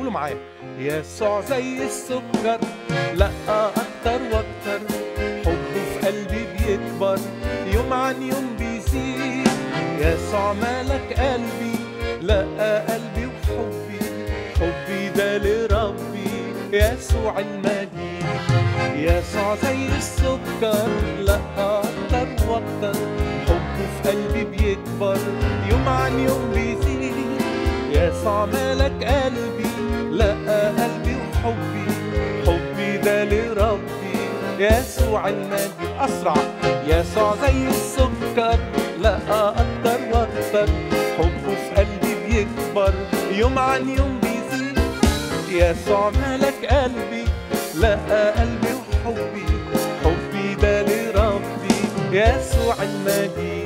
قولوا معايا يسوع زي السكر لا اكتر واكتر حبه في قلبي بيكبر يوم عن يوم بيزيد يسوع مالك قلبي لا قلبي وحبي حبي ده لربي يسوع المجيد يسوع زي السكر لا اكتر واكتر حبه في قلبي بيكبر يوم عن يوم بيزيد يسوع مالك قلبي لا قلبي وحبي حبي ده لربي يسوع المجيد اسرع يسوع زي السكر لا اكتر واكتر حبه في قلبي بيكبر يوم عن يوم بيزيد يسوع مالك قلبي لا قلبي وحبي حبي ده لربي يسوع المجيد